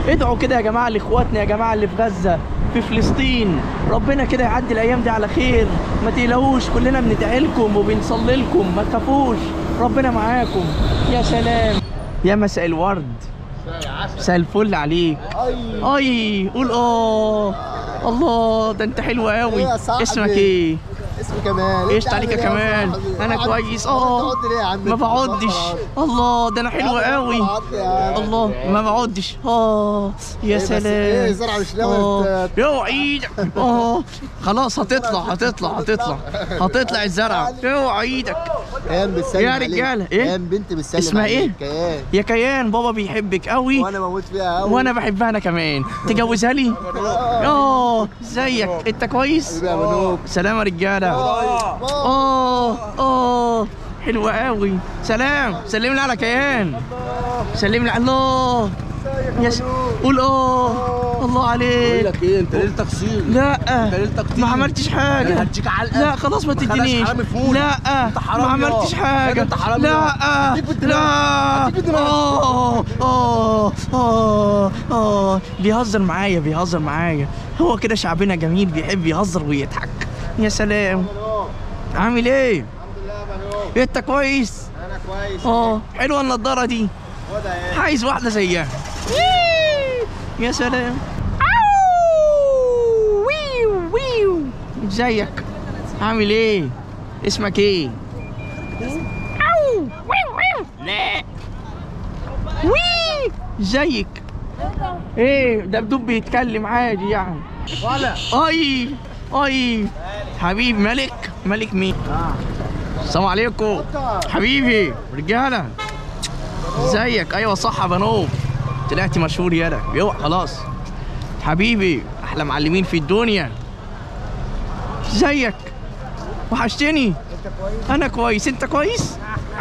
ادعوا كده يا جماعه لاخواتنا يا جماعه اللي في غزه في فلسطين ربنا كده يعدي الايام دي على خير ما تقلقوش كلنا بندعي لكم وبنصلي لكم ما تخافوش ربنا معاكم يا سلام يا مساء الورد مساء الفل عليك اي قول اه الله ده انت حلو قوي إيه يا صاحبي؟ اسمك ايه اسمي كمال ايش أنت عليك يا عامل إيه يا كمال صاحبي؟ انا قعدت- كويس قعدت اه تقعد ليه يا عم ما أنت؟ بقعدش الله ده انا حلو يا عم قوي قعدت يا عم. الله ما بقعدش اه يا إيه بس سلام إيه زرع مش ناوي آه. ت- اوعى ايدك اه خلاص هتطلع هتطلع هتطلع هتطلع الزرعه اوعى ايدك كيان بتسلم يا عليك. رجالة، إيه؟ كيان بنت بتسلم اسمها عليك. إيه؟ كيان يا كيان بابا بيحبك قوي وانا بموت فيها قوي وانا بحبها انا كمان تجوزها لي اه ازيك انت كويس حبيبي يا منوب سلام يا رجاله اه اه حلوة قوي سلام سلم لي على كيان سلم لي على الله يا س... قول اه الله عليك ايه انت ليلتك صيغ لا ليلتك ما عملتش حاجة هديك علقه لا خلاص ما خلاص تدينيش حرامي فول. لا انت حرامي ما عملتش يا. حاجة انت حرامي لا يا. هديك بالدماغ. لا هديك بالدماغ. اه اه اه اه بيهزر معايا بيهزر معايا هو كده شعبنا جميل بيحب يهزر ويضحك يا سلام عامل ايه؟ انت كويس؟ انا كويس اه حلوه النضاره دي خدها ايه عايز واحده زيها يا سلام أوو، ويو ويو ازيك عامل ايه اسمك ايه أوو، ويو ويو لا وي ازيك ايه دبدوب بيتكلم عادي يعني ولا اي اي حبيب ملك ملك مين السلام عليكم حبيبي رجاله ازيك ايوه صح يا بنوب طلعت مشهور يالا يوه خلاص حبيبي احلى معلمين في الدنيا ازيك وحشتني انا كويس انت كويس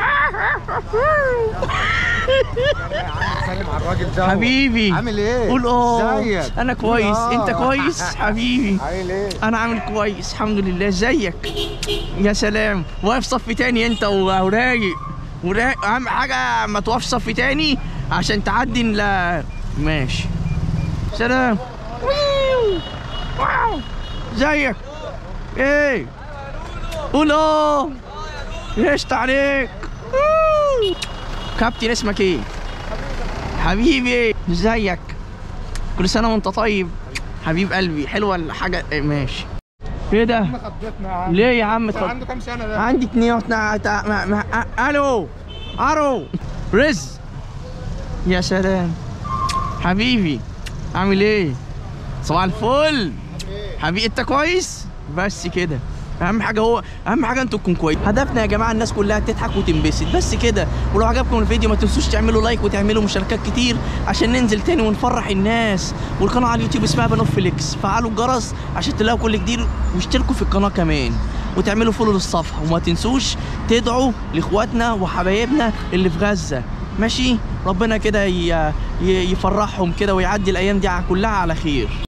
سلم على الراجل ده حبيبي عامل ايه قول اه ازيك انا كويس آه. انت كويس حبيبي عامل ايه انا عامل كويس الحمد لله ازيك يا سلام واقف صف تاني انت و- ورايق ورايق اهم حاجه ما توقفش صف تاني عشان تعدي لا ماشي سلام ويو. واو ازيك ايه قول اه قشطة عليك ويو. كابتن اسمك ايه حبيبي ازيك كل سنه وانت طيب حبيب قلبي حلوه الحاجه إيه، ماشي ايه ده خضتنا يا عم ليه يا عم اتفضل عنده كام سنه ده عندي اتنين وتنا... تا... ما... ما... أ- الو الو رز يا سلام حبيبي عامل ايه صباح الفل حبيبي انت كويس بس كده اهم حاجه هو اهم حاجه انتوا تكونوا كويس هدفنا يا جماعه الناس كلها تضحك وتنبسط بس كده ولو عجبكم الفيديو ما تنسوش تعملوا لايك وتعملوا مشاركات كتير عشان ننزل تاني ونفرح الناس والقناه على اليوتيوب اسمها بنوف فليكس فعلوا الجرس عشان تلاقوا كل جديد واشتركوا في القناه كمان وتعملوا فولو للصفحه وما تنسوش تدعوا لاخواتنا وحبايبنا اللي في غزه ماشي ربنا كده ي- ي- يفرحهم كده ويعدي الايام دي كلها على خير